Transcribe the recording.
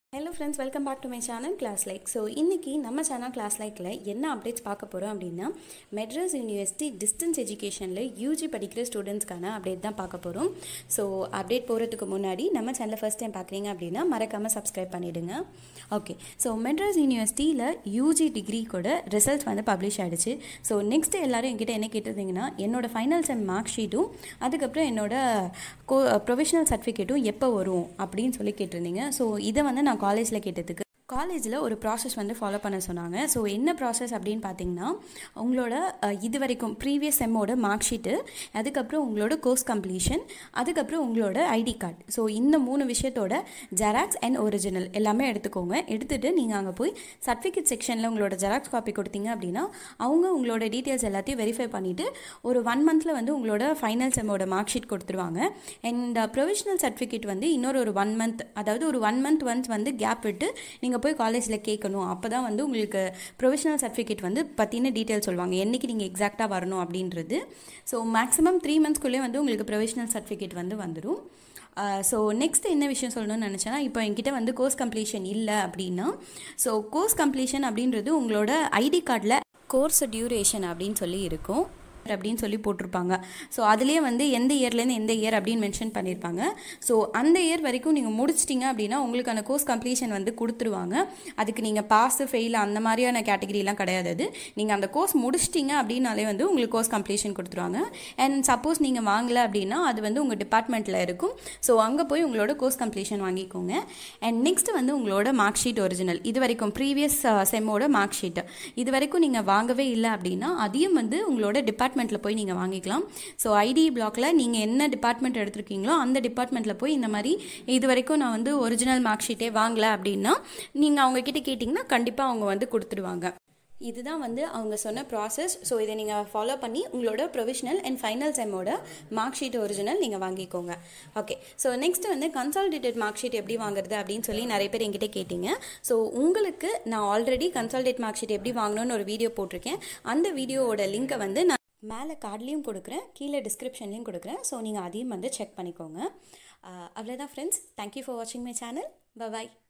hello friends welcome back to my channel class like so இன்றைக்கி நம்ம channel class லைக்கில் என்ன updates பார்க்க போகிறோம் அப்படின்னா மெட்ராஸ் யூனிவர்சிட்டி டிஸ்டன்ஸ் எஜுகேஷனில் யூஜி படிக்கிற ஸ்டூடெண்ட்ஸ்க்கான அப்டேட் தான் பார்க்க போகிறோம் ஸோ அப்டேட் போகிறதுக்கு முன்னாடி நம்ம சேனலை ஃபஸ்ட் டைம் பார்க்குறீங்க அப்படின்னா மறக்காமல் சப்ஸ்கிரைப் பண்ணிவிடுங்க ஓகே ஸோ மெட்ராஸ் யூனிவர்சிட்டியில் யூஜி டிகிரி கூட ரிசல்ட்ஸ் வந்து பப்ளிஷ் ஆகிடுச்சு ஸோ நெக்ஸ்ட் எல்லாரும் என்கிட்ட என்ன கேட்டிருந்தீங்கன்னா என்னோட ஃபைனல் செம் மார்க் ஷீட்டும் அதுக்கப்புறம் என்னோட கோ ப்ரொஃபஷனல் சர்டிஃபிகேட்டும் எப்போ வரும் அப்படின்னு சொல்லி கேட்டிருந்தீங்க ஸோ இதை வந்து நான் காலேஜில் கேட்டதுக்கு காலேஜில் ஒரு ப்ராசஸ் வந்து ஃபாலோ பண்ண சொன்னாங்க ஸோ என்ன ப்ராசஸ் அப்படின்னு பார்த்தீங்கன்னா உங்களோட அஹ், இது வரைக்கும் ப்ரீவியஸ் செம்மோட மார்க் ஷீட்டு அதுக்கப்புறம் உங்களோட கோர்ஸ் கம்ப்ளீஷன் அதுக்கப்புறம் உங்களோட ஐடி கார்டு ஸோ இந்த மூணு விஷயத்தோட ஜெராக்ஸ் அண்ட் ஒரிஜினல் எல்லாமே எடுத்துக்கோங்க எடுத்துகிட்டு நீங்கள் அங்கே போய் சர்டிஃபிகேட் செக்ஷனில் உங்களோட ஜெராக்ஸ் காப்பி கொடுத்தீங்க அப்படின்னா அவங்க உங்களோட டீட்டெயில்ஸ் எல்லாத்தையும் வெரிஃபை பண்ணிவிட்டு ஒரு ஒன் மந்தில் வந்து உங்களோட ஃபைனல் செம்மோட மார்க் ஷீட் கொடுத்துருவாங்க அண்ட் ப்ரொவிஷனல் சர்டிஃபிகேட் வந்து இன்னொரு ஒரு ஒன் மந்த் அதாவது ஒரு ஒன் மந்த் ஒன்ஸ் வந்து கேப் விட்டு நீங்கள் போய் காலேஜில் கேட்கணும் அப்போ தான் வந்து உங்களுக்கு ப்ரொவிஷனல் சர்டிஃபிகேட் வந்து பற்றின டீட்டெயில் சொல்லுவாங்க என்றைக்கு நீங்கள் எக்ஸாக்டாக வரணும் அப்படின்றது ஸோ மேக்ஸிமம் த்ரீ மந்த்ஸ்க்குள்ளே வந்து உங்களுக்கு ப்ரொவிஷனல் சர்டிஃபிகேட் வந்து வந்துடும் ஸோ நெக்ஸ்ட் என்ன விஷயம் சொல்லணும்னு நினச்சேன்னா இப்போ என்கிட்ட வந்து கோர்ஸ் கம்ப்ளீஷன் இல்லை அப்படின்னா ஸோ கோர்ஸ் கம்ப்ளீஷன் அப்படின்றது உங்களோட ஐடி கார்டில் கோர்ஸ் டியூரேஷன் அப்படின்னு சொல்லி இருக்கும் அப்படின்னு சொல்லி போட்டிருப்பாங்க ஸோ அதுலேயே வந்து எந்த இயர்லேருந்து எந்த இயர் அப்படின்னு மென்ஷன் பண்ணியிருப்பாங்க ஸோ அந்த இயர் வரைக்கும் நீங்கள் முடிச்சிட்டிங்க அப்படின்னா உங்களுக்கான கோர்ஸ் கம்ப்ளீஷன் வந்து கொடுத்துருவாங்க அதுக்கு நீங்கள் பாஸ் ஃபெயில் அந்த மாதிரியான கேட்டகரிலாம் கிடையாது அது நீங்கள் அந்த கோர்ஸ் முடிச்சிட்டிங்க அப்படின்னாலே வந்து உங்களுக்கு கோர்ஸ் கம்ப்ளீஷன் கொடுத்துருவாங்க அண்ட் சப்போஸ் நீங்கள் வாங்கலை அப்படின்னா அது வந்து உங்கள் டிபார்ட்மெண்ட்டில் இருக்கும் ஸோ அங்கே போய் உங்களோட கோர்ஸ் கம்ப்ளீஷன் வாங்கிக்கோங்க அண்ட் நெக்ஸ்ட் வந்து உங்களோட மார்க் ஷீட் ஒரிஜினல் இது வரைக்கும் ப்ரீவியஸ் செம்மோட மார்க் ஷீட் இது வரைக்கும் நீங்கள் வாங்கவே இல்லை அப்படின்னா அதையும் வந்து உங்களோட டிபார்ட்மெண்ட்டில் போய் நீங்கள் வாங்கிக்கலாம் ஸோ ஐடி பிளாக்ல நீங்கள் என்ன டிபார்ட்மெண்ட் எடுத்திருக்கீங்களோ அந்த டிபார்ட்மெண்ட்டில் போய் இந்த மாதிரி இது வரைக்கும் நான் வந்து ஒரிஜினல் மார்க் ஷீட்டே வாங்கல அப்படின்னா நீங்கள் அவங்க கிட்ட கேட்டிங்கன்னா கண்டிப்பாக அவங்க வந்து கொடுத்துருவாங்க இதுதான் வந்து அவங்க சொன்ன ப்ராசஸ் ஸோ இதை நீங்கள் ஃபாலோ பண்ணி உங்களோட ப்ரொவிஷனல் அண்ட் ஃபைனல் செம்மோட மார்க் ஷீட் ஒரிஜினல் நீங்கள் வாங்கிக்கோங்க ஓகே ஸோ நெக்ஸ்ட் வந்து கன்சால்டேட்டட் மார்க் ஷீட் எப்படி வாங்குறது அப்படின்னு சொல்லி நிறைய பேர் என்கிட்ட கேட்டிங்க ஸோ உங்களுக்கு நான் ஆல்ரெடி கன்சால்டேட் மார்க் ஷீட் எப்படி வாங்கணும்னு ஒரு வீடியோ போட்டிருக்கேன் அந்த வீடியோவோட லிங்க்கை வந்து நான் மேலே கார்ட்லேயும் கொடுக்குறேன் கீழே டிஸ்கிரிப்ஷன்லேயும் கொடுக்குறேன் ஸோ நீங்கள் அதையும் வந்து செக் பண்ணிக்கோங்க அவ்வளோதான் ஃப்ரெண்ட்ஸ் தேங்க்யூ ஃபார் வாட்சிங் மை சேனல் பாய்